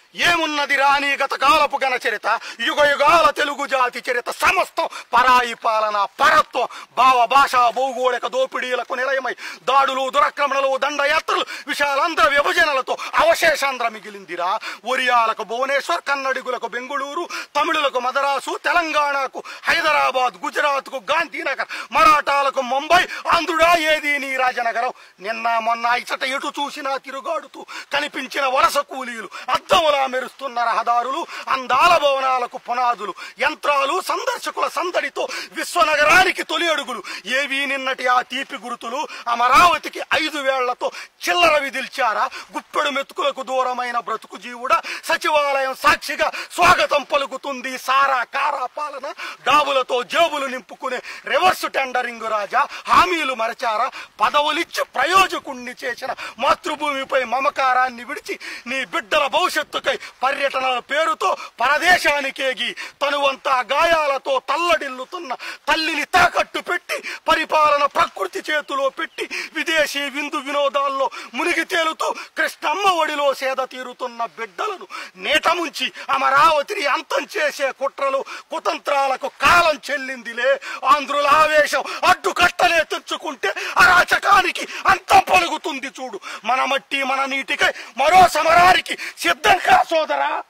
ఏమున్నది రాని గత కాలపు గణ చరిత యుగ యుగాల తెలుగు జాతి చరిత సమస్తం పరాయి పాలన పరత్వం భావ భాషా భౌగోళిక దోపిడీలకు నిలయమై దాడులు దురక్రమణలు దండయాత్రలు విశాలాంధ్ర విభజనలతో అవశేషాంధ్ర మిగిలిందిరా ఒరియాలకు భువనేశ్వర్ కన్నడిగులకు బెంగుళూరు తమిళులకు మదరాసు తెలంగాణకు హైదరాబాద్ గుజరాత్ కు గాంధీనగర్ మరాఠాలకు ముంబై ఆంధ్రుడా ఏది నీ రాజనగరం నిన్న మొన్న ఇచట ఎటు చూసినా తిరుగాడుతూ కనిపించిన వలస కూలీలు అద్దములా మెరుస్తున్న రహదారులు అందాల భవనాలకు పునాదులు యంత్రాలు సందర్శకుల సందడితో విశ్వనగరానికి తొలి అడుగులు ఏవీ నిన్నటి ఆ తీపి గురుతులు అమరావతికి ఐదు వేళ్లతో చిల్లర విధిల్చారా గుప్పెడు మెతుకులకు దూరమైన బ్రతుకు జీవుడా సచివాలయం సాక్షిగా స్వాగతం పలుకుతుంది సారా కారా పాలన డాబులతో జేబులు నింపుకునే రివర్స్ టెండరింగ్ రాజా హామీలు మరచారా పదవులిచ్చి ప్రయోజకుణ్ణి చేసిన మాతృభూమిపై మమకారాన్ని విడిచి నీ బిడ్డల భవిష్యత్తుకై పర్యటనల పేరుతో పరదేశానికేగి తనువంతా గాయాలతో తల్లడిల్లుతున్న తల్లిని తాకట్టు పెట్టి పరిపాలన ప్రకృతి చేతిలో పెట్టి విదేశీ విందు వినోదాల్లో మునిగి తేలుతూ కృష్ణమ్మ ఒడిలో సేద తీరుతున్న బిడ్డలను నీటముంచి అమరావతిని అంతం చేసే కుట్రలు కుతంత్రాలకు కాలం చెల్లిందిలే ఆంధ్రుల ఆవేశం అడ్డుకట్టలే తెచ్చుకుంటే అరాచకానికి అంతం పలుకుతుంది చూడు మన మట్టి మన నీటికై మరో సమరానికి సిద్ధంగా సోదరా